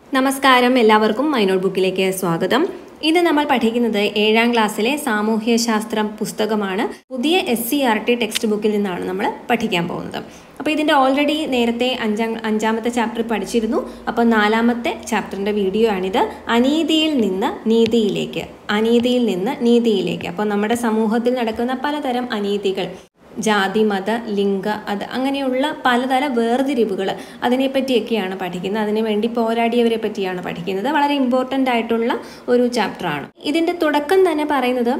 നമസ്കാരം എല്ലാവർക്കും മൈനോട്ട് ബുക്കിലേക്ക് സ്വാഗതം ഇത് നമ്മൾ പഠിക്കുന്നത് ഏഴാം ക്ലാസ്സിലെ സാമൂഹ്യ ശാസ്ത്രം പുസ്തകമാണ് പുതിയ S C R T text ബുക്കിൽ നിന്നാണ് നമ്മൾ പഠിക്കാൻ പോകുന്നത് അപ്പോൾ ഇതിൻ്റെ ഓൾറെഡി നേരത്തെ അഞ്ചാം അഞ്ചാമത്തെ ചാപ്റ്റർ പഠിച്ചിരുന്നു അപ്പോൾ നാലാമത്തെ ചാപ്റ്ററിൻ്റെ വീഡിയോ ആണിത് അനീതിയിൽ നിന്ന് നീതിയിലേക്ക് അനീതിയിൽ നിന്ന് നീതിയിലേക്ക് അപ്പോൾ നമ്മുടെ സമൂഹത്തിൽ നടക്കുന്ന പലതരം അനീതികൾ ജാതി മത ലിംഗ അത് അങ്ങനെയുള്ള പലതര വേർതിരിവുകൾ അതിനെപ്പറ്റിയൊക്കെയാണ് പഠിക്കുന്നത് അതിനു വേണ്ടി പോരാടിയവരെ പറ്റിയാണ് പഠിക്കുന്നത് വളരെ ഇമ്പോർട്ടൻ്റ് ആയിട്ടുള്ള ഒരു ചാപ്റ്ററാണ് ഇതിൻ്റെ തുടക്കം തന്നെ പറയുന്നത്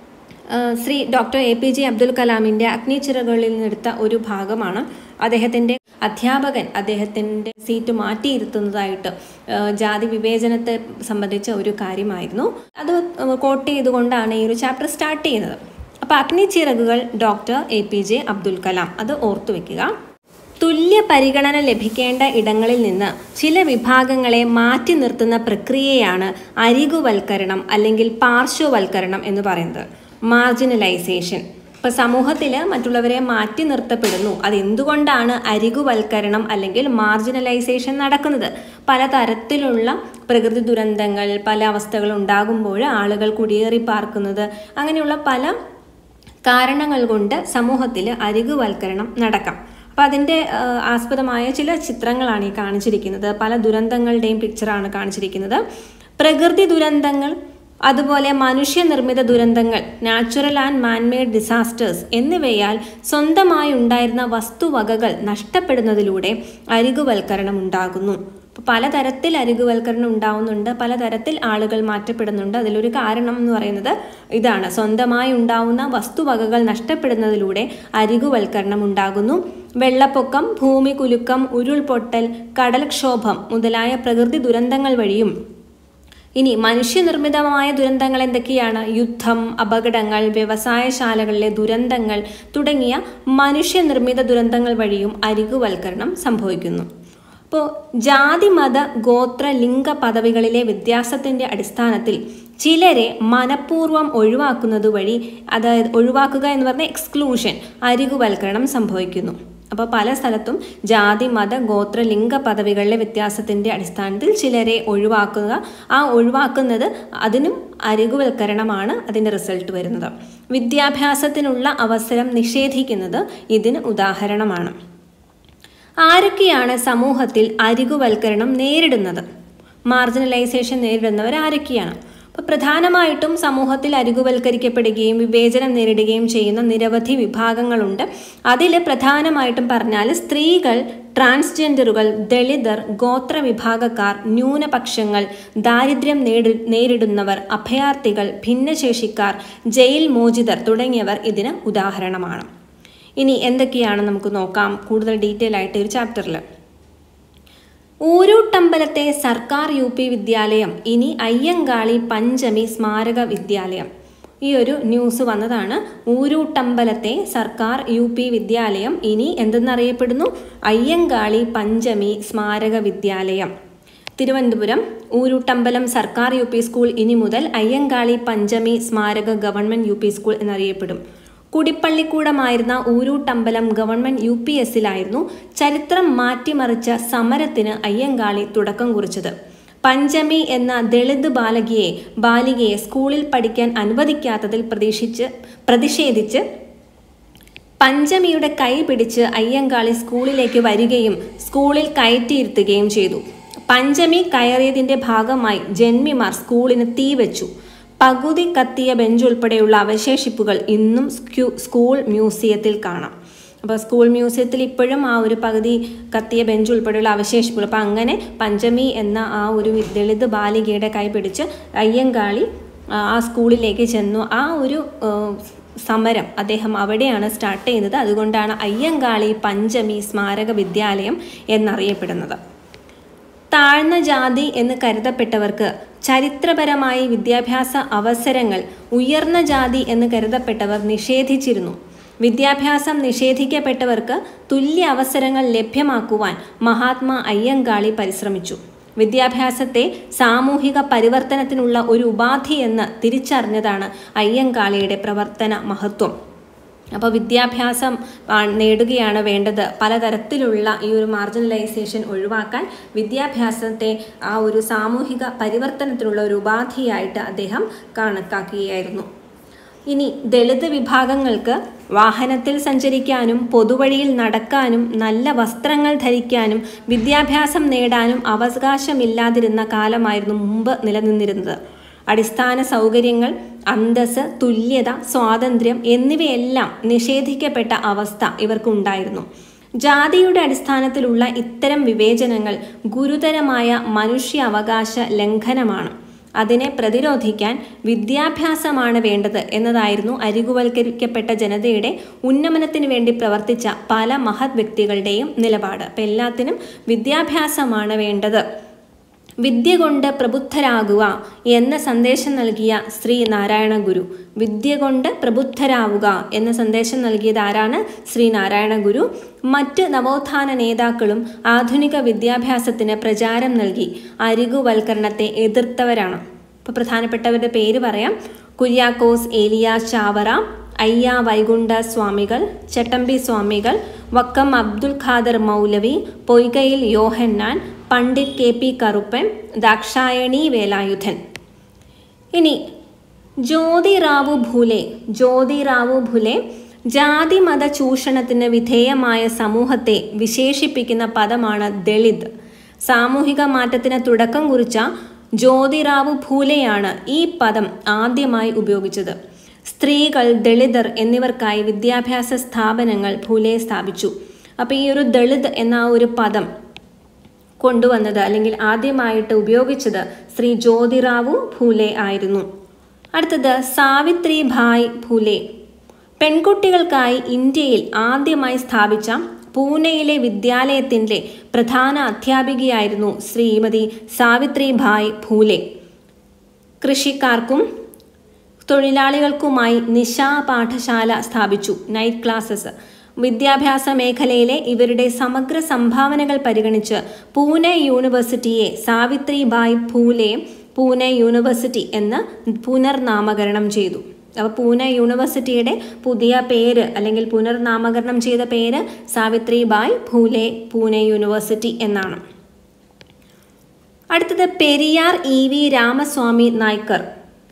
ആ, Shri doctor A P J Abdul കലാമിൻ്റെ അഗ്നിച്ചിറകളിൽ നിന്നെടുത്ത ഒരു ഭാഗമാണ് അദ്ദേഹത്തിൻ്റെ അധ്യാപകൻ അദ്ദേഹത്തിൻ്റെ സീറ്റ് മാറ്റിയിരുത്തുന്നതായിട്ട് ആ, ജാതി വിവേചനത്തെ സംബന്ധിച്ച ഒരു കാര്യമായിരുന്നു അത് കോട്ട് ചെയ്തുകൊണ്ടാണ് ഈ ഒരു ചാപ്റ്റർ സ്റ്റാർട്ട് ചെയ്യുന്നത് അപ്പോൾ അഗ്നിച്ചിറകുകൾ doctor A P J Abdul Kalam അത് ഓർത്തു വെക്കുക തുല്യ പരിഗണന ലഭിക്കേണ്ട ഇടങ്ങളിൽ നിന്ന് ചില വിഭാഗങ്ങളെ മാറ്റി നിർത്തുന്ന പ്രക്രിയയാണ് അരികുവൽക്കരണം അല്ലെങ്കിൽ പാർശ്വവൽക്കരണം എന്ന് പറയുന്നത് മാർജിനലൈസേഷൻ ഇപ്പോൾ സമൂഹത്തിൽ മറ്റുള്ളവരെ മാറ്റി നിർത്തപ്പെടുന്നു അതെന്തുകൊണ്ടാണ് അരികുവൽക്കരണം അല്ലെങ്കിൽ മാർജിനലൈസേഷൻ നടക്കുന്നത് പലതരത്തിലുള്ള പ്രകൃതി ദുരന്തങ്ങൾ പല അവസ്ഥകൾ ഉണ്ടാകുമ്പോൾ ആളുകൾ കുടിയേറി പാർക്കുന്നത് അങ്ങനെയുള്ള പല കാരണങ്ങൾ കൊണ്ട് സമൂഹത്തിൽ അരികുവൽക്കരണം നടക്കാം അപ്പോൾ അതിൻ്റെ ആ, ആസ്പദമായ ചില ചിത്രങ്ങളാണ് ഈ കാണിച്ചിരിക്കുന്നത് പല ദുരന്തങ്ങളുടെയും പിക്ചറാണ് കാണിച്ചിരിക്കുന്നത് പ്രകൃതി ദുരന്തങ്ങൾ അതുപോലെ മനുഷ്യനിർമ്മിത ദുരന്തങ്ങൾ നാച്ചുറൽ ആൻഡ് മാൻമെയ്ഡ് ഡിസാസ്റ്റേഴ്സ് എന്നിവയാൽ സ്വന്തമായി ഉണ്ടായിരുന്ന വസ്തുവകകൾ നഷ്ടപ്പെടുന്നതിലൂടെ അരികുവൽക്കരണം ഉണ്ടാകുന്നു അപ്പോൾ പലതരത്തിൽ അരികുവൽക്കരണം ഉണ്ടാവുന്നുണ്ട് പലതരത്തിൽ ആളുകൾ മാറ്റപ്പെടുന്നുണ്ട് അതിലൊരു കാരണം എന്ന് പറയുന്നത് ഇതാണ് സ്വന്തമായി ഉണ്ടാവുന്ന വസ്തുവകകൾ നഷ്ടപ്പെടുന്നതിലൂടെ അരികുവൽക്കരണം ഉണ്ടാകുന്നു വെള്ളപ്പൊക്കം ഭൂമി കുലുക്കം ഉരുൾപൊട്ടൽ കടൽക്ഷോഭം മുതലായ പ്രകൃതി ദുരന്തങ്ങൾ വഴിയും ഇനി മനുഷ്യനിർമ്മിതമായ ദുരന്തങ്ങൾ എന്തൊക്കെയാണ് യുദ്ധം അപകടങ്ങൾ വ്യവസായശാലകളിലെ ദുരന്തങ്ങൾ തുടങ്ങിയ മനുഷ്യനിർമ്മിത ദുരന്തങ്ങൾ വഴിയും അരികുവൽക്കരണം സംഭവിക്കുന്നു അപ്പോൾ ജാതി മത ഗോത്ര ലിംഗ പദവികളിലെ വ്യത്യാസത്തിൻ്റെ അടിസ്ഥാനത്തിൽ ചിലരെ മനഃപൂർവ്വം ഒഴിവാക്കുന്നത് വഴി അതായത് ഒഴിവാക്കുക എന്ന് പറഞ്ഞ എക്സ്ക്ലൂഷൻ അരികുവൽക്കരണം സംഭവിക്കുന്നു അപ്പോൾ പല സ്ഥലത്തും ജാതി മത ഗോത്ര ലിംഗ പദവികളിലെ വ്യത്യാസത്തിൻ്റെ അടിസ്ഥാനത്തിൽ ചിലരെ ഒഴിവാക്കുക ആ ഒഴിവാക്കുന്നത് അതിനും അരികുവൽക്കരണമാണ് അതിൻ്റെ റിസൾട്ട് വരുന്നത് വിദ്യാഭ്യാസത്തിനുള്ള അവസരം നിഷേധിക്കുന്നത് ഇതിന് ഉദാഹരണമാണ് ആരൊക്കെയാണ് സമൂഹത്തിൽ അരികുവൽക്കരണം നേരിടുന്നത് മാർജിനലൈസേഷൻ നേരിടുന്നവർ ആരൊക്കെയാണ് അപ്പോൾ പ്രധാനമായിട്ടും സമൂഹത്തിൽ അരികുവൽക്കരിക്കപ്പെടുകയും വിവേചനം നേരിടുകയും ചെയ്യുന്ന നിരവധി വിഭാഗങ്ങളുണ്ട് അതിൽ പ്രധാനമായിട്ടും പറഞ്ഞാൽ സ്ത്രീകൾ ട്രാൻസ്ജെൻഡറുകൾ ദളിതർ ഗോത്ര വിഭാഗക്കാർ ന്യൂനപക്ഷങ്ങൾ ദാരിദ്ര്യം നേടി നേരിടുന്നവർ അഭയാർത്ഥികൾ ഭിന്നശേഷിക്കാർ ജയിൽ മോചിതർ തുടങ്ങിയവർ ഇതിന് ഉദാഹരണമാണ് ഇനി എന്തൊക്കെയാണ് നമുക്ക് നോക്കാം കൂടുതൽ ഡീറ്റെയിൽ ആയിട്ട് ഈ ഒരു ചാപ്റ്ററിൽ ഊരൂട്ടമ്പലത്തെ സർക്കാർ യു പി വിദ്യാലയം ഇനി അയ്യങ്കാളി പഞ്ചമി സ്മാരക വിദ്യാലയം ഈ ഒരു ന്യൂസ് വന്നതാണ് ഊരൂട്ടമ്പലത്തെ സർക്കാർ യു പി വിദ്യാലയം ഇനി എന്തെന്നറിയപ്പെടുന്നു അയ്യങ്കാളി പഞ്ചമി സ്മാരക വിദ്യാലയം തിരുവനന്തപുരം ഊരൂട്ടമ്പലം സർക്കാർ യു പി സ്കൂൾ ഇനി മുതൽ അയ്യങ്കാളി പഞ്ചമി സ്മാരക ഗവൺമെൻറ് യു പി സ്കൂൾ എന്നറിയപ്പെടും കുടിപ്പള്ളിക്കൂടമായിരുന്ന ഊരൂട്ടമ്പലം ഗവൺമെന്റ് യു പി എസിലായിരുന്നു ചരിത്രം മാറ്റിമറിച്ച സമരത്തിന് അയ്യങ്കാളി തുടക്കം കുറിച്ചത് പഞ്ചമി എന്ന ദളിത് ബാലകിയെ ബാലികയെ സ്കൂളിൽ പഠിക്കാൻ അനുവദിക്കാത്തതിൽ പ്രതീക്ഷിച്ച് പ്രതിഷേധിച്ച് പഞ്ചമിയുടെ കൈ പിടിച്ച് അയ്യങ്കാളി സ്കൂളിലേക്ക് വരികയും സ്കൂളിൽ കയറ്റിയിരുത്തുകയും ചെയ്തു പഞ്ചമി കയറിയതിന്റെ ഭാഗമായി ജന്മിമാർ സ്കൂളിന് തീ വെച്ചു പകുതി കത്തിയ ബെഞ്ച് ഉൾപ്പെടെയുള്ള അവശേഷിപ്പുകൾ ഇന്നും സ്ക്യൂ- സ്കൂൾ മ്യൂസിയത്തിൽ കാണാം അപ്പോൾ സ്കൂൾ മ്യൂസിയത്തിൽ ഇപ്പോഴും ആ ഒരു പകുതി കത്തിയ ബെഞ്ച് ഉൾപ്പെടെയുള്ള അവശേഷിപ്പുകൾ അപ്പോൾ അങ്ങനെ പഞ്ചമി എന്ന ആ ഒരു വി- ദളിത് ബാലികയുടെ കൈ പിടിച്ച് അയ്യങ്കാളി ആ, ആ സ്കൂളിലേക്ക് ചെന്നു ആ ഒരു ആ, സമരം അദ്ദേഹം അവിടെയാണ് സ്റ്റാർട്ട് ചെയ്യുന്നത് അതുകൊണ്ടാണ് അയ്യങ്കാളി പഞ്ചമി സ്മാരക വിദ്യാലയം എന്നറിയപ്പെടുന്നത് താഴ്ന്ന ജാതി എന്ന് കരുതപ്പെട്ടവർക്ക് ചരിത്രപരമായി വിദ്യാഭ്യാസ അവസരങ്ങൾ ഉയർന്ന ജാതി എന്ന് കരുതപ്പെട്ടവർ നിഷേധിച്ചിരുന്നു വിദ്യാഭ്യാസം നിഷേധിക്കപ്പെട്ടവർക്ക് തുല്യ അവസരങ്ങൾ ലഭ്യമാക്കുവാൻ മഹാത്മാ അയ്യങ്കാളി പരിശ്രമിച്ചു വിദ്യാഭ്യാസത്തെ സാമൂഹിക പരിവർത്തനത്തിനുള്ള ഒരു ഉപാധി എന്ന് തിരിച്ചറിഞ്ഞതാണ് അയ്യങ്കാളിയുടെ പ്രവർത്തന മഹത്വം അപ്പോൾ വിദ്യാഭ്യാസം ആ, നേടുകയാണ് വേണ്ടത് പലതരത്തിലുള്ള ഈ ഒരു മാർജിനലൈസേഷൻ ഒഴിവാക്കാൻ വിദ്യാഭ്യാസത്തെ ആ ഒരു സാമൂഹിക പരിവർത്തനത്തിനുള്ള ഒരു ഉപാധിയായിട്ട് അദ്ദേഹം കണക്കാക്കുകയായിരുന്നു ഇനി ദളിത് വിഭാഗങ്ങൾക്ക് വാഹനത്തിൽ സഞ്ചരിക്കാനും പൊതുവഴിയിൽ നടക്കാനും നല്ല വസ്ത്രങ്ങൾ ധരിക്കാനും വിദ്യാഭ്യാസം നേടാനും അവകാശമില്ലാതിരുന്ന കാലമായിരുന്നു മുമ്പ് നിലനിന്നിരുന്നത് അടിസ്ഥാന സൗകര്യങ്ങൾ അന്തസ് തുല്യത സ്വാതന്ത്ര്യം എന്നിവയെല്ലാം നിഷേധിക്കപ്പെട്ട അവസ്ഥ ഇവർക്കുണ്ടായിരുന്നു ജാതിയുടെ അടിസ്ഥാനത്തിലുള്ള ഇത്തരം വിവേചനങ്ങൾ ഗുരുതരമായ മനുഷ്യാവകാശ ലംഘനമാണ് അതിനെ പ്രതിരോധിക്കാൻ വിദ്യാഭ്യാസമാണ് വേണ്ടത് എന്നതായിരുന്നു അരികുവൽക്കരിക്കപ്പെട്ട ജനതയുടെ ഉന്നമനത്തിന് വേണ്ടി പ്രവർത്തിച്ച പല മഹത് വ്യക്തികളുടെയും നിലപാട് അപ്പം എല്ലാത്തിനും വിദ്യാഭ്യാസമാണ് വേണ്ടത് വിദ്യ കൊണ്ട് പ്രബുദ്ധരാകുക എന്ന സന്ദേശം നൽകിയ ശ്രീ നാരായണ ഗുരു വിദ്യ കൊണ്ട് പ്രബുദ്ധരാവുക എന്ന സന്ദേശം നൽകിയത് ആരാണ് ശ്രീ നാരായണ ഗുരു മറ്റ് നവോത്ഥാന നേതാക്കളും ആധുനിക വിദ്യാഭ്യാസത്തിന് പ്രചാരം നൽകി അരികുവൽക്കരണത്തെ എതിർത്തവരാണ് ഇപ്പോൾ പ്രധാനപ്പെട്ടവരുടെ പേര് പറയാം കുര്യാക്കോസ് ഏലിയ ചാവറ അയ്യ വൈകുണ്ഠ സ്വാമികൾ ചട്ടമ്പി സ്വാമികൾ വക്കം അബ്ദുൽ ഖാദർ മൗലവി പൊയ്കയിൽ യോഹന്നാൻ പണ്ഡിറ്റ് കെ പി കറുപ്പൻ ദാക്ഷായണി വേലായുധൻ ഇനി ജ്യോതിറാവു ഭൂലെ ജ്യോതിറാവു ഭൂലെ ജാതി മത ചൂഷണത്തിന് വിധേയമായ സമൂഹത്തെ വിശേഷിപ്പിക്കുന്ന പദമാണ് ദളിത് സാമൂഹിക മാറ്റത്തിന് തുടക്കം കുറിച്ച ജ്യോതിറാവു ഭൂലെയാണ് ഈ പദം ആദ്യമായി ഉപയോഗിച്ചത് സ്ത്രീകൾ ദളിതർ എന്നിവർക്കായി വിദ്യാഭ്യാസ സ്ഥാപനങ്ങൾ ഭൂലെ സ്ഥാപിച്ചു അപ്പോൾ ഈ ഒരു ദളിത് എന്ന ആ ഒരു പദം കൊണ്ടുവന്നത് അല്ലെങ്കിൽ ആദ്യമായിട്ട് ഉപയോഗിച്ചത് ശ്രീ ജ്യോതിറാവു ഭൂലെ ആയിരുന്നു അടുത്തത് സാവിത്രി ഭായ് ഭൂലെ പെൺകുട്ടികൾക്കായി ഇന്ത്യയിൽ ആദ്യമായി സ്ഥാപിച്ച പൂനെയിലെ വിദ്യാലയത്തിൻ്റെ പ്രധാന അധ്യാപികയായിരുന്നു ശ്രീമതി സാവിത്രി ഭായ് ഭൂലെ കൃഷിക്കാർക്കും തൊഴിലാളികൾക്കുമായി നിശാ പാഠശാല സ്ഥാപിച്ചു നൈറ്റ് ക്ലാസ്സസ് വിദ്യാഭ്യാസ മേഖലയിലെ ഇവരുടെ സമഗ്ര സംഭാവനകൾ പരിഗണിച്ച് പൂനെ യൂണിവേഴ്സിറ്റിയെ സാവിത്രിബായ് ഫൂലെ പൂനെ യൂണിവേഴ്സിറ്റി എന്ന് പുനർനാമകരണം ചെയ്തു അപ്പോൾ പൂനെ യൂണിവേഴ്സിറ്റിയുടെ പുതിയ പേര് അല്ലെങ്കിൽ പുനർനാമകരണം ചെയ്ത പേര് സാവിത്രിബായ് ഫൂലെ പൂനെ യൂണിവേഴ്സിറ്റി എന്നാണ് അടുത്തത് പെരിയാർ ഇ വി രാമസ്വാമി നായ്ക്കർ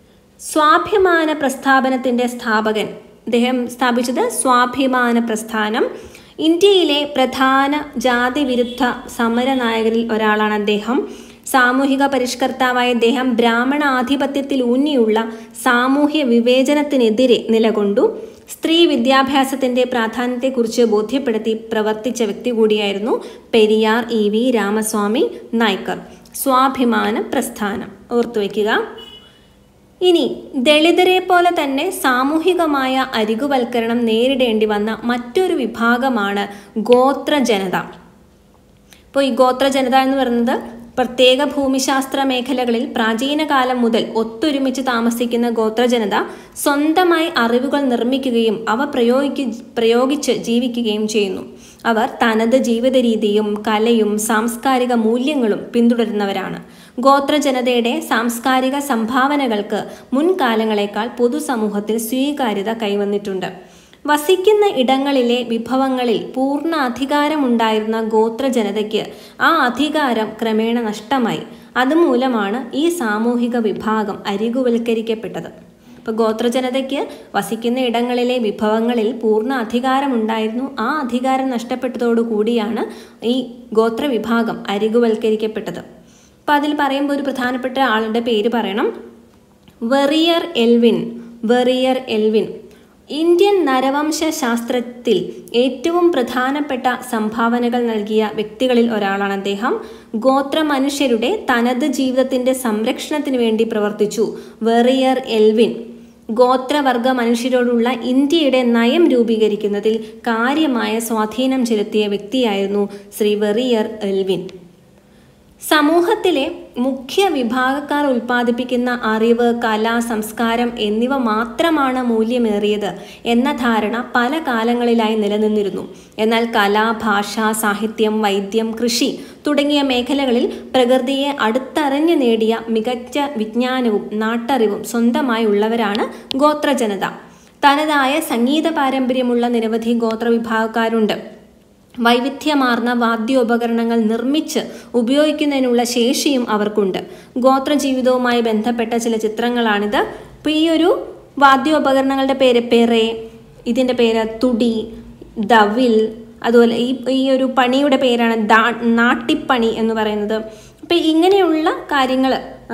സ്വാഭിമാന പ്രസ്ഥാപനത്തിൻ്റെ സ്ഥാപകൻ അദ്ദേഹം സ്ഥാപിച്ചത് സ്വാഭിമാന പ്രസ്ഥാനം ഇന്ത്യയിലെ പ്രധാന ജാതി വിരുദ്ധ സമര നായകരിൽ ഒരാളാണ് അദ്ദേഹം സാമൂഹിക പരിഷ്കർത്താവായ അദ്ദേഹം ബ്രാഹ്മണ ആധിപത്യത്തിൽ ഊന്നിയുള്ള സാമൂഹ്യ വിവേചനത്തിനെതിരെ നിലകൊണ്ടു സ്ത്രീ വിദ്യാഭ്യാസത്തിന്റെ പ്രാധാന്യത്തെക്കുറിച്ച് ബോധ്യപ്പെടുത്തി പ്രവർത്തിച്ച വ്യക്തി കൂടിയായിരുന്നു പെരിയാർ ഇ വി രാമസ്വാമി നായ്ക്കർ സ്വാഭിമാന പ്രസ്ഥാനം ഓർത്തുവെക്കുക ഇനി ദളിതരെ പോലെ തന്നെ സാമൂഹികമായ അരികുവൽക്കരണം നേരിടേണ്ടി വന്ന മറ്റൊരു വിഭാഗമാണ് ഗോത്ര ജനത ഇപ്പോൾ ഈ ഗോത്ര ജനത എന്ന് പറയുന്നത് പ്രത്യേക ഭൂമിശാസ്ത്ര മേഖലകളിൽ പ്രാചീന കാലം മുതൽ ഒത്തൊരുമിച്ച് താമസിക്കുന്ന ഗോത്രജനത സ്വന്തമായി അറിവുകൾ നിർമ്മിക്കുകയും അവ പ്രയോഗിക്ക് പ്രയോഗിച്ച് ജീവിക്കുകയും ചെയ്യുന്നു അവർ തനത് ജീവിത രീതിയും കലയും സാംസ്കാരിക മൂല്യങ്ങളും പിന്തുടരുന്നവരാണ് ഗോത്രജനതയുടെ സാംസ്കാരിക സംഭാവനകൾക്ക് മുൻകാലങ്ങളെക്കാൾ പൊതുസമൂഹത്തിൽ സ്വീകാര്യത കൈവന്നിട്ടുണ്ട് വസിക്കുന്ന ഇടങ്ങളിലെ വിഭവങ്ങളിൽ പൂർണ്ണ അധികാരമുണ്ടായിരുന്ന ഗോത്രജനതയ്ക്ക് ആ അധികാരം ക്രമേണ നഷ്ടമായി അതുമൂലമാണ് ഈ സാമൂഹിക വിഭാഗം അരികുവൽക്കരിക്കപ്പെട്ടത് ഇപ്പോൾ ഗോത്രജനതയ്ക്ക് വസിക്കുന്ന ഇടങ്ങളിലെ വിഭവങ്ങളിൽ പൂർണ്ണ അധികാരമുണ്ടായിരുന്നു ആ അധികാരം നഷ്ടപ്പെട്ടതോടുകൂടിയാണ് ഈ ഗോത്രവിഭാഗം അരികുവൽക്കരിക്കപ്പെട്ടത് അപ്പോൾ അതിൽ പറയുമ്പോൾ ഒരു പ്രധാനപ്പെട്ട ആളുടെ പേര് പറയണം Verrier Elwin Verrier Elwin Indian നരവംശ ശാസ്ത്രത്തിൽ ഏറ്റവും പ്രധാനപ്പെട്ട സംഭാവനകൾ നൽകിയ വ്യക്തികളിൽ ഒരാളാണ് അദ്ദേഹം ഗോത്ര മനുഷ്യരുടെ തനത് ജീവിതത്തിന്റെ സംരക്ഷണത്തിന് വേണ്ടി പ്രവർത്തിച്ചു വെറിയർ എൽവിൻ ഗോത്രവർഗ മനുഷ്യരോടുള്ള ഇന്ത്യയുടെ നയം രൂപീകരിക്കുന്നതിൽ കാര്യമായ സ്വാധീനം ചെലുത്തിയ വ്യക്തിയായിരുന്നു ശ്രീ വെറിയർ എൽവിൻ സമൂഹത്തിലെ മുഖ്യ വിഭാഗക്കാർ ഉൽപ്പാദിപ്പിക്കുന്ന അറിവ് കല സംസ്കാരം എന്നിവ മാത്രമാണ് മൂല്യമേറിയത് എന്ന ധാരണ പല കാലങ്ങളിലായി നിലനിന്നിരുന്നു എന്നാൽ കല ഭാഷ സാഹിത്യം വൈദ്യം കൃഷി തുടങ്ങിയ മേഖലകളിൽ പ്രകൃതിയെ അടുത്തറിഞ്ഞു നേടിയ മികച്ച വിജ്ഞാനവും നാട്ടറിവും സ്വന്തമായി ഉള്ളവരാണ് ഗോത്രജനത തനതായ സംഗീത പാരമ്പര്യമുള്ള നിരവധി ഗോത്രവിഭാഗക്കാരുണ്ട് വൈവിധ്യമാർന്ന വാദ്യോപകരണങ്ങൾ നിർമ്മിച്ച് ഉപയോഗിക്കുന്നതിനുള്ള ശേഷിയും അവർക്കുണ്ട് ഗോത്രജീവിതവുമായി ബന്ധപ്പെട്ട ചില ചിത്രങ്ങളാണിത് അപ്പോൾ ഈ ഒരു വാദ്യോപകരണങ്ങളുടെ പേര് പെറെ ഇതിൻ്റെ പേര് തുടി ദവിൽ അതുപോലെ ഈ ഈ ഒരു പണിയുടെ പേരാണ് ദാ നാട്ടിപ്പണി എന്ന് പറയുന്നത് അപ്പം ഇങ്ങനെയുള്ള കാര്യങ്ങൾ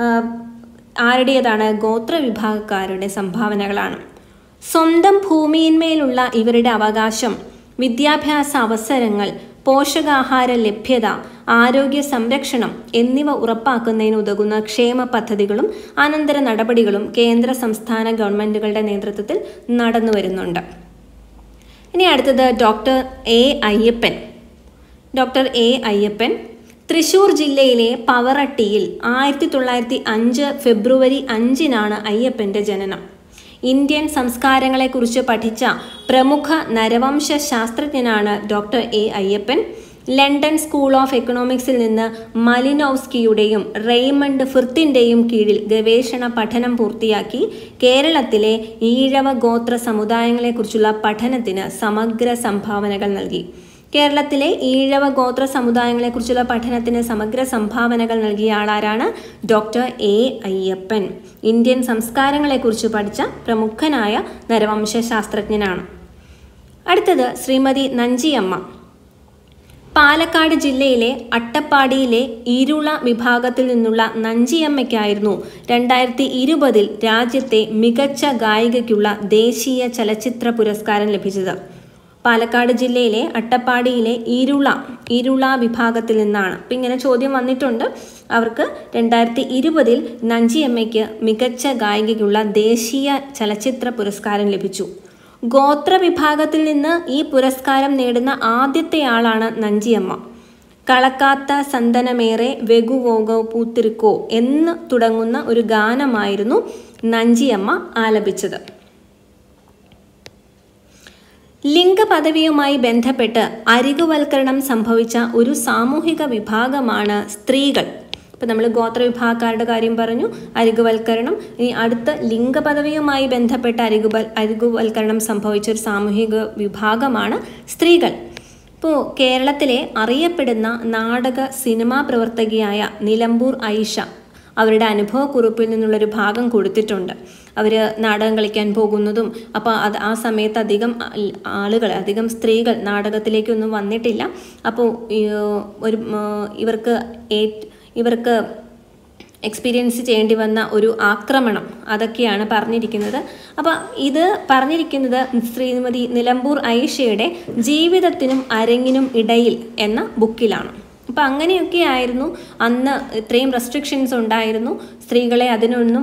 ആരുടേതാണ് ഗോത്രവിഭാഗക്കാരുടെ സംഭാവനകളാണ് സ്വന്തം ഭൂമിയിന്മേലുള്ള ഇവരുടെ അവകാശം വിദ്യാഭ്യാസ അവസരങ്ങൾ പോഷകാഹാര ലഭ്യത ആരോഗ്യ സംരക്ഷണം എന്നിവ ഉറപ്പാക്കുന്നതിന് ഉതകുന്ന ക്ഷേമ പദ്ധതികളും അനന്തര നടപടികളും കേന്ദ്ര സംസ്ഥാന ഗവൺമെൻറ്റുകളുടെ നേതൃത്വത്തിൽ നടന്നു വരുന്നുണ്ട് ഇനി അടുത്തത് doctor A Ayyappan doctor A Ayyappan Thrissur ജില്ലയിലെ പവറട്ടിയിൽ ആയിരത്തി തൊള്ളായിരത്തി അഞ്ച് ഫെബ്രുവരി അഞ്ചിനാണ് അയ്യപ്പൻ്റെ ജനനം ഇന്ത്യൻ സംസ്കാരങ്ങളെക്കുറിച്ച് പഠിച്ച പ്രമുഖ നരവംശ ശാസ്ത്രജ്ഞനാണ് doctor A Ayyappan London school of എക്കണോമിക്സിൽ നിന്ന് മലിനോവ്സ്കിയുടെയും റെയ്മണ്ട് ഫിർത്തിൻ്റെയും കീഴിൽ ഗവേഷണ പഠനം പൂർത്തിയാക്കി കേരളത്തിലെ ഈഴവ ഗോത്ര സമുദായങ്ങളെക്കുറിച്ചുള്ള പഠനത്തിന് സമഗ്ര സംഭാവനകൾ നൽകി കേരളത്തിലെ ഈഴവ ഗോത്ര സമുദായങ്ങളെക്കുറിച്ചുള്ള പഠനത്തിന് സമഗ്ര സംഭാവനകൾ നൽകിയ ആളാരാണ് ഡോക്ടർ എ അയ്യപ്പൻ ഇന്ത്യൻ സംസ്കാരങ്ങളെക്കുറിച്ച് പഠിച്ച പ്രമുഖനായ നരവംശ ശാസ്ത്രജ്ഞനാണ് അടുത്തത് ശ്രീമതി നഞ്ചിയമ്മ പാലക്കാട് ജില്ലയിലെ അട്ടപ്പാടിയിലെ ഇരുള വിഭാഗത്തിൽ നിന്നുള്ള നഞ്ചിയമ്മയ്ക്കായിരുന്നു രണ്ടായിരത്തി ഇരുപതിൽ രാജ്യത്തെ മികച്ച ഗായികയ്ക്കുള്ള ദേശീയ ചലച്ചിത്ര പുരസ്കാരം ലഭിച്ചത് പാലക്കാട് ജില്ലയിലെ അട്ടപ്പാടിയിലെ ഇരുള ഇരുള വിഭാഗത്തിൽ നിന്നാണ് അപ്പം ഇങ്ങനെ ചോദ്യം വന്നിട്ടുണ്ട് അവർക്ക് രണ്ടായിരത്തി ഇരുപതിൽ നഞ്ചിയമ്മയ്ക്ക് മികച്ച ഗായികയ്ക്കുള്ള ദേശീയ ചലച്ചിത്ര പുരസ്കാരം ലഭിച്ചു ഗോത്ര വിഭാഗത്തിൽ നിന്ന് ഈ പുരസ്കാരം നേടുന്ന ആദ്യത്തെ ആളാണ് നഞ്ചിയമ്മ കളക്കാത്ത സന്തനമേറെ വെഗുവോഗോ പൂത്തിരിക്കോ എന്ന് തുടങ്ങുന്ന ഒരു ഗാനമായിരുന്നു നഞ്ചിയമ്മ ആലപിച്ചത് ലിംഗപദവിയുമായി ബന്ധപ്പെട്ട് അരികുവൽക്കരണം സംഭവിച്ച ഒരു സാമൂഹിക വിഭാഗമാണ് സ്ത്രീകൾ ഇപ്പം നമ്മൾ ഗോത്രവിഭാഗക്കാരുടെ കാര്യം പറഞ്ഞു അരികുവൽക്കരണം ഇനി അടുത്ത ലിംഗപദവിയുമായി ബന്ധപ്പെട്ട അരികുവൽ അരികുവൽക്കരണം സംഭവിച്ച ഒരു സാമൂഹിക വിഭാഗമാണ് സ്ത്രീകൾ ഇപ്പോൾ കേരളത്തിലെ അറിയപ്പെടുന്ന നാടക സിനിമാ പ്രവർത്തകയായ നിലമ്പൂർ ഐഷ അവരുടെ അനുഭവക്കുറിപ്പിൽ നിന്നുള്ളൊരു ഭാഗം കൊടുത്തിട്ടുണ്ട് അവർ നാടകം കളിക്കാൻ പോകുന്നതും അപ്പോൾ അത് ആ സമയത്ത് അധികം ആളുകൾ അധികം സ്ത്രീകൾ നാടകത്തിലേക്കൊന്നും വന്നിട്ടില്ല അപ്പോൾ ഒരു ഇവർക്ക് ഇവർക്ക് എക്സ്പീരിയൻസ് ചെയ്യേണ്ടി വന്ന ഒരു ആക്രമണം അതൊക്കെയാണ് പറഞ്ഞിരിക്കുന്നത് അപ്പോൾ ഇത് പറഞ്ഞിരിക്കുന്നത് ശ്രീമതി നിലമ്പൂർ ഐഷയുടെ ജീവിതത്തിനും അരങ്ങിനും ഇടയിൽ എന്ന ബുക്കിലാണ് അപ്പം അങ്ങനെയൊക്കെ ആയിരുന്നു അന്ന് ഇത്രയും റെസ്ട്രിക്ഷൻസ് ഉണ്ടായിരുന്നു സ്ത്രീകളെ അതിനൊന്നും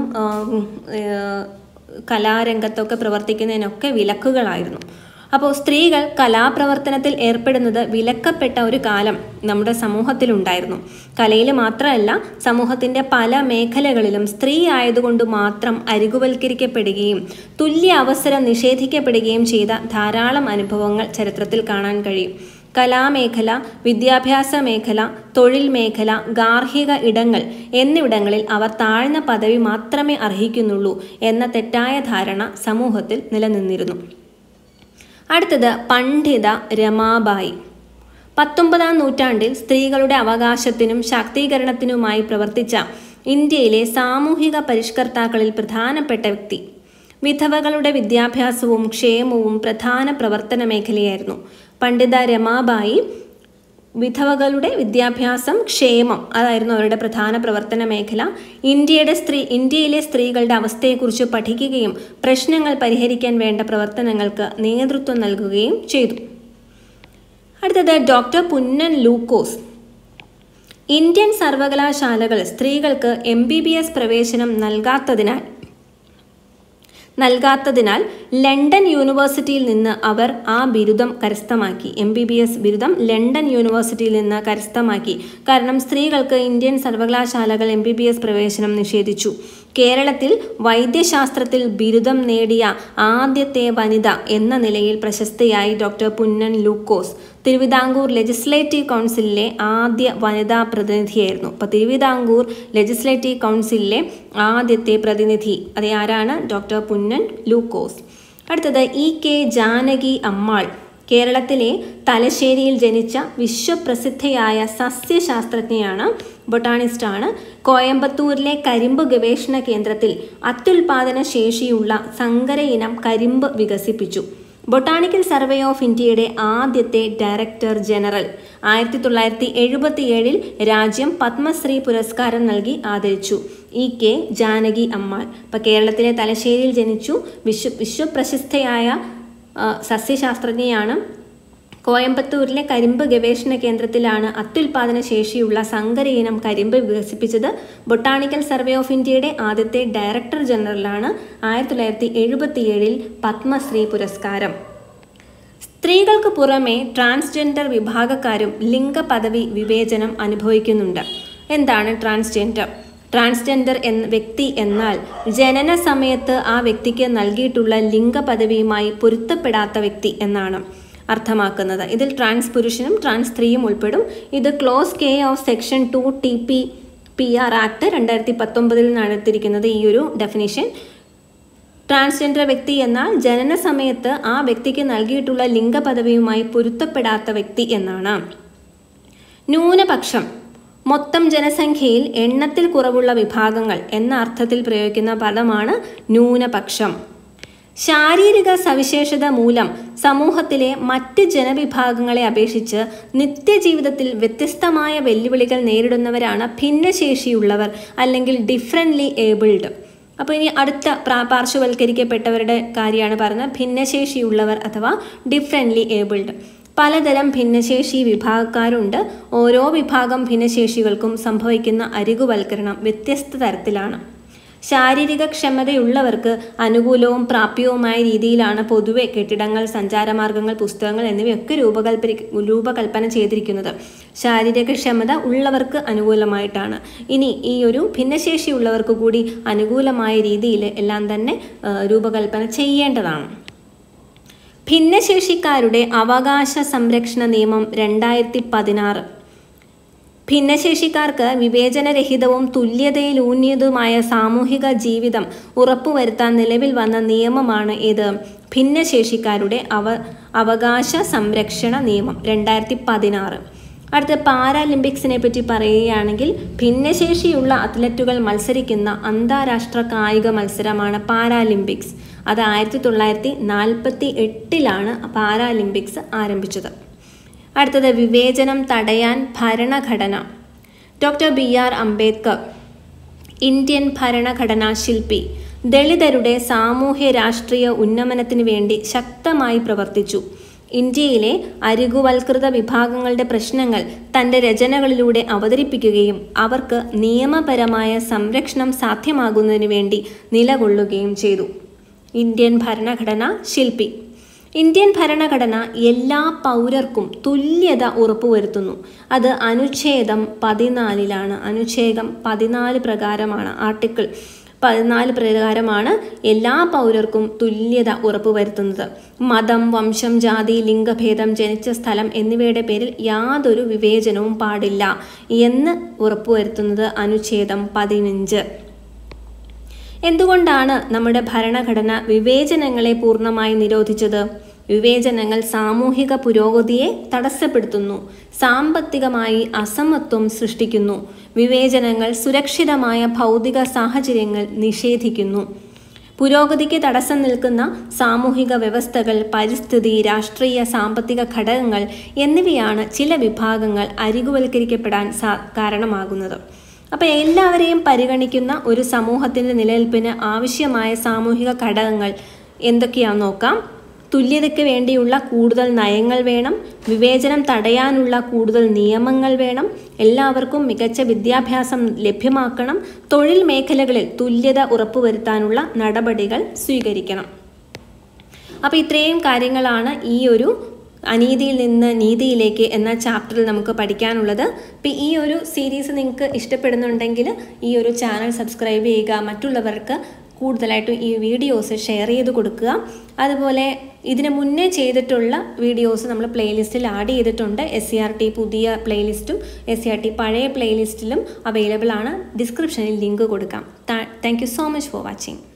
കലാരംഗത്തൊക്കെ പ്രവർത്തിക്കുന്നതിനൊക്കെ വിലക്കുകളായിരുന്നു അപ്പോൾ സ്ത്രീകൾ കലാപ്രവർത്തനത്തിൽ ഏർപ്പെടുന്നത് വിലക്കപ്പെട്ട ഒരു കാലം നമ്മുടെ സമൂഹത്തിലുണ്ടായിരുന്നു കലയിൽ മാത്രമല്ല സമൂഹത്തിൻ്റെ പല മേഖലകളിലും സ്ത്രീ ആയതുകൊണ്ട് മാത്രം അരികുവൽക്കരിക്കപ്പെടുകയും തുല്യ അവസരം നിഷേധിക്കപ്പെടുകയും ചെയ്ത ധാരാളം അനുഭവങ്ങൾ ചരിത്രത്തിൽ കാണാൻ കഴിയും കലാമേഖല വിദ്യാഭ്യാസ മേഖല തൊഴിൽ മേഖല ഗാർഹിക ഇടങ്ങൾ എന്നിവിടങ്ങളിൽ അവർ താഴ്ന്ന പദവി മാത്രമേ അർഹിക്കുന്നുള്ളൂ എന്ന തെറ്റായ ധാരണ സമൂഹത്തിൽ നിലനിന്നിരുന്നു അടുത്തത് പണ്ഡിത രമാബായി പത്തൊമ്പതാം നൂറ്റാണ്ടിൽ സ്ത്രീകളുടെ അവകാശത്തിനും ശാക്തീകരണത്തിനുമായി പ്രവർത്തിച്ച ഇന്ത്യയിലെ സാമൂഹിക പരിഷ്കർത്താക്കളിൽ പ്രധാനപ്പെട്ട വ്യക്തി വിധവകളുടെ വിദ്യാഭ്യാസവും ക്ഷേമവും പ്രധാന പ്രവർത്തന മേഖലയായിരുന്നു പണ്ഡിത രമാബായി വിധവകളുടെ വിദ്യാഭ്യാസം ക്ഷേമം അതായിരുന്നു അവരുടെ പ്രധാന പ്രവർത്തന മേഖല ഇന്ത്യയുടെ സ്ത്രീ ഇന്ത്യയിലെ സ്ത്രീകളുടെ അവസ്ഥയെക്കുറിച്ച് പഠിക്കുകയും പ്രശ്നങ്ങൾ പരിഹരിക്കാൻ വേണ്ട പ്രവർത്തനങ്ങൾക്ക് നേതൃത്വം നൽകുകയും ചെയ്തു അടുത്തത് ഡോക്ടർ പുന്നൻ ലൂക്കോസ് ഇന്ത്യൻ സർവകലാശാലകൾ സ്ത്രീകൾക്ക് എം ബി ബി എസ് പ്രവേശനം നൽകാത്തതിനാൽ നൽകാത്തതിനാൽ ലണ്ടൻ യൂണിവേഴ്സിറ്റിയിൽ നിന്ന് അവർ ആ ബിരുദം കരസ്ഥമാക്കി എം ബി ബി എസ് ബിരുദം ലണ്ടൻ യൂണിവേഴ്സിറ്റിയിൽ നിന്ന് കരസ്ഥമാക്കി കാരണം സ്ത്രീകൾക്ക് ഇന്ത്യൻ സർവകലാശാലകൾ എം ബി ബി എസ് പ്രവേശനം നിഷേധിച്ചു കേരളത്തിൽ വൈദ്യശാസ്ത്രത്തിൽ ബിരുദം നേടിയ ആദ്യത്തെ വനിത എന്ന നിലയിൽ പ്രശസ്തയായി ഡോക്ടർ പുന്നൻ ലൂക്കോസ് തിരുവിതാംകൂർ ലെജിസ്ലേറ്റീവ് കൗൺസിലിലെ ആദ്യ വനിതാ പ്രതിനിധിയായിരുന്നു അപ്പോൾ തിരുവിതാംകൂർ ലെജിസ്ലേറ്റീവ് കൗൺസിലിലെ ആദ്യത്തെ പ്രതിനിധി അത് ആരാണ് ഡോക്ടർ പുന്നൻ ലൂക്കോസ് അടുത്തത് ഇ കെ ജാനകി അമ്മാൾ കേരളത്തിലെ തലശ്ശേരിയിൽ ജനിച്ച വിശ്വപ്രസിദ്ധയായ സസ്യശാസ്ത്രജ്ഞയാണ് ബൊട്ടാണിസ്റ്റാണ് കോയമ്പത്തൂരിലെ കരിമ്പ് ഗവേഷണ കേന്ദ്രത്തിൽ അത്യുൽപാദന ശേഷിയുള്ള സങ്കര ഇനം കരിമ്പ് വികസിപ്പിച്ചു ബൊട്ടാണിക്കൽ സർവേ ഓഫ് ഇന്ത്യയുടെ ആദ്യത്തെ ഡയറക്ടർ ജനറൽ ആയിരത്തി തൊള്ളായിരത്തി എഴുപത്തിയേഴിൽ രാജ്യം പത്മശ്രീ പുരസ്കാരം നൽകി ആദരിച്ചു ഇ കെ ജാനകി അമ്മാൾ ഇപ്പം കേരളത്തിലെ തലശ്ശേരിയിൽ ജനിച്ചു വിശ്വ വിശ്വപ്രശസ്തയായ സസ്യശാസ്ത്രജ്ഞയാണ് കോയമ്പത്തൂരിലെ കരിമ്പ് ഗവേഷണ കേന്ദ്രത്തിലാണ് അത്യുൽപാദന ശേഷിയുള്ള സങ്കര ഇനം കരിമ്പ് വികസിപ്പിച്ചത് ബൊട്ടാണിക്കൽ സർവേ ഓഫ് ഇന്ത്യയുടെ ആദ്യത്തെ ഡയറക്ടർ ജനറലാണ് ആയിരത്തി തൊള്ളായിരത്തി എഴുപത്തിയേഴിൽ പത്മശ്രീ പുരസ്കാരം സ്ത്രീകൾക്ക് പുറമെ ട്രാൻസ്ജെൻഡർ വിഭാഗക്കാരും ലിംഗപദവി വിവേചനം അനുഭവിക്കുന്നുണ്ട് എന്താണ് ട്രാൻസ്ജെൻഡർ ട്രാൻസ്ജെൻഡർ എന്ന വ്യക്തി എന്നാൽ ജനന സമയത്ത് ആ വ്യക്തിക്ക് നൽകിയിട്ടുള്ള ലിംഗപദവിയുമായി പൊരുത്തപ്പെടാത്ത വ്യക്തി എന്നാണ് അർത്ഥമാക്കുന്നത് ഇതിൽ ട്രാൻസ് പുരുഷനും ട്രാൻസ് സ്ത്രീയും ഉൾപ്പെടും ഇത് clause K of section two T P P R act രണ്ടായിരത്തി പത്തൊമ്പതിൽ നടത്തിയിരിക്കുന്നത് ഈ ഒരു ഡെഫിനിഷൻ ട്രാൻസ്ജെൻഡർ വ്യക്തി എന്നാൽ ജനന സമയത്ത് ആ വ്യക്തിക്ക് നൽകിയിട്ടുള്ള ലിംഗപദവിയുമായി പൊരുത്തപ്പെടാത്ത വ്യക്തി എന്നാണ് ന്യൂനപക്ഷം മൊത്തം ജനസംഖ്യയിൽ എണ്ണത്തിൽ കുറവുള്ള വിഭാഗങ്ങൾ എന്ന അർത്ഥത്തിൽ പ്രയോഗിക്കുന്ന പദമാണ് ന്യൂനപക്ഷം ശാരീരിക സവിശേഷത മൂലം സമൂഹത്തിലെ മറ്റ് ജനവിഭാഗങ്ങളെ അപേക്ഷിച്ച് നിത്യജീവിതത്തിൽ വ്യത്യസ്തമായ വെല്ലുവിളികൾ നേരിടുന്നവരാണ് ഭിന്നശേഷിയുള്ളവർ അല്ലെങ്കിൽ ഡിഫറൻ്റ്ലി ഏബിൾഡ് അപ്പോൾ ഇനി അടുത്ത പാർശ്വവൽക്കരിക്കപ്പെട്ടവരുടെ കാര്യമാണ് പറയുന്നത് ഭിന്നശേഷിയുള്ളവർ അഥവാ ഡിഫറൻ്റ്ലി ഏബിൾഡ് പലതരം ഭിന്നശേഷി വിഭാഗക്കാരുണ്ട് ഓരോ വിഭാഗം ഭിന്നശേഷികൾക്കും സംഭവിക്കുന്ന അരികുവൽക്കരണം വ്യത്യസ്ത തരത്തിലാണ് ശാരീരിക ക്ഷമതയുള്ളവർക്ക് അനുകൂലവും പ്രാപ്യവുമായ രീതിയിലാണ് പൊതുവെ കെട്ടിടങ്ങൾ സഞ്ചാരമാർഗങ്ങൾ പുസ്തകങ്ങൾ എന്നിവയൊക്കെ രൂപകൽപ്പന രൂപകൽപ്പന ചെയ്തിരിക്കുന്നത് ശാരീരിക ക്ഷമത ഉള്ളവർക്ക് അനുകൂലമായിട്ടാണ് ഇനി ഈ ഒരു ഭിന്നശേഷിയുള്ളവർക്ക് കൂടി അനുകൂലമായ രീതിയിൽ എല്ലാം തന്നെ രൂപകൽപ്പന ചെയ്യേണ്ടതാണ് ഭിന്നശേഷിക്കാരുടെ അവകാശ സംരക്ഷണ നിയമം രണ്ടായിരത്തി പതിനാറ് ഭിന്നശേഷിക്കാർക്ക് വിവേചനരഹിതവും തുല്യതയിലൂന്നിയതുമായ സാമൂഹിക ജീവിതം ഉറപ്പുവരുത്താൻ നിലവിൽ വന്ന നിയമമാണ് ഇത് ഭിന്നശേഷിക്കാരുടെ അവ അവകാശ സംരക്ഷണ നിയമം രണ്ടായിരത്തി പതിനാറ് അടുത്ത പാരാലിമ്പിക്സിനെ പറ്റി പറയുകയാണെങ്കിൽ ഭിന്നശേഷിയുള്ള അത്ലറ്റുകൾ മത്സരിക്കുന്ന അന്താരാഷ്ട്ര കായിക മത്സരമാണ് പാരാലിമ്പിക്സ് അത് ആയിരത്തി തൊള്ളായിരത്തി നാൽപ്പത്തി എട്ടിലാണ് പാരാലിമ്പിക്സ് ആരംഭിച്ചത് അടുത്തത് വിവേചനം തടയാൻ ഭരണഘടന doctor B R Ambedkar Indian ഭരണഘടനാ ശില്പി ദളിതരുടെ സാമൂഹ്യ രാഷ്ട്രീയ ഉന്നമനത്തിന് വേണ്ടി ശക്തമായി പ്രവർത്തിച്ചു ഇന്ത്യയിലെ അരികുവൽകൃത വിഭാഗങ്ങളുടെ പ്രശ്നങ്ങൾ തൻ്റെ രചനകളിലൂടെ അവതരിപ്പിക്കുകയും അവർക്ക് നിയമപരമായ സംരക്ഷണം സാധ്യമാകുന്നതിന് വേണ്ടി നിലകൊള്ളുകയും ചെയ്തു ഇന്ത്യൻ ഭരണഘടന ശില്പി ഇന്ത്യൻ ഭരണഘടന എല്ലാ പൗരർക്കും തുല്യത ഉറപ്പുവരുത്തുന്നു അത് അനുച്ഛേദം പതിനാലിലാണ് അനുച്ഛേദം പതിനാല് പ്രകാരമാണ് ആർട്ടിക്കിൾ പതിനാല് പ്രകാരമാണ് എല്ലാ പൗരർക്കും തുല്യത ഉറപ്പുവരുത്തുന്നത് മതം വംശം ജാതി ലിംഗഭേദം ജനിച്ച സ്ഥലം എന്നിവയുടെ പേരിൽ യാതൊരു വിവേചനവും പാടില്ല എന്ന് ഉറപ്പുവരുത്തുന്നത് അനുച്ഛേദം പതിനഞ്ച് എന്തുകൊണ്ടാണ് നമ്മുടെ ഭരണഘടന വിവേചനങ്ങളെ പൂർണ്ണമായി നിരോധിച്ചത് വിവേചനങ്ങൾ സാമൂഹിക പുരോഗതിയെ തടസ്സപ്പെടുത്തുന്നു സാമ്പത്തികമായി അസമത്വം സൃഷ്ടിക്കുന്നു വിവേചനങ്ങൾ സുരക്ഷിതമായ ഭൗതിക സാഹചര്യങ്ങൾ നിഷേധിക്കുന്നു പുരോഗതിക്ക് തടസ്സം നിൽക്കുന്ന സാമൂഹിക വ്യവസ്ഥകൾ പരിസ്ഥിതി രാഷ്ട്രീയ സാമ്പത്തിക ഘടകങ്ങൾ എന്നിവയാണ് ചില വിഭാഗങ്ങൾ അരികുവൽക്കരിക്കപ്പെടാൻ സാ കാരണമാകുന്നത് അപ്പോൾ എല്ലാവരെയും പരിഗണിക്കുന്ന ഒരു സമൂഹത്തിൻ്റെ നിലനിൽപ്പിന് ആവശ്യമായ സാമൂഹിക ഘടകങ്ങൾ എന്തൊക്കെയാണെന്ന് നോക്കാം തുല്യതയ്ക്ക് വേണ്ടിയുള്ള കൂടുതൽ നയങ്ങൾ വേണം വിവേചനം തടയാനുള്ള കൂടുതൽ നിയമങ്ങൾ വേണം എല്ലാവർക്കും മികച്ച വിദ്യാഭ്യാസം ലഭ്യമാക്കണം തൊഴിൽ മേഖലകളിൽ തുല്യത ഉറപ്പുവരുത്താനുള്ള നടപടികൾ സ്വീകരിക്കണം അപ്പോൾ ഇത്രയും കാര്യങ്ങളാണ് ഈ ഒരു അനീതിയിൽ നിന്ന് നീതിയിലേക്ക് എന്ന ചാപ്റ്ററിൽ നമുക്ക് പഠിക്കാനുള്ളത് അപ്പോൾ ഈ ഒരു സീരീസ് നിങ്ങൾക്ക് ഇഷ്ടപ്പെടുന്നുണ്ടെങ്കിൽ ഈ ഒരു ചാനൽ സബ്സ്ക്രൈബ് ചെയ്യുക മറ്റുള്ളവർക്ക് കൂടുതലായിട്ടും ഈ വീഡിയോസ് ഷെയർ ചെയ്ത് കൊടുക്കുക അതുപോലെ ഇതിന് മുന്നേ ചെയ്തിട്ടുള്ള വീഡിയോസ് നമ്മൾ പ്ലേലിസ്റ്റിൽ ആഡ് ചെയ്തിട്ടുണ്ട് എസ് സി ആർ ടി പുതിയ പ്ലേലിസ്റ്റും എസ് സി ആർ ടി പഴയ പ്ലേലിസ്റ്റിലും അവൈലബിൾ ആണ് ഡിസ്ക്രിപ്ഷനിൽ ലിങ്ക് കൊടുക്കാം thank you so much for watching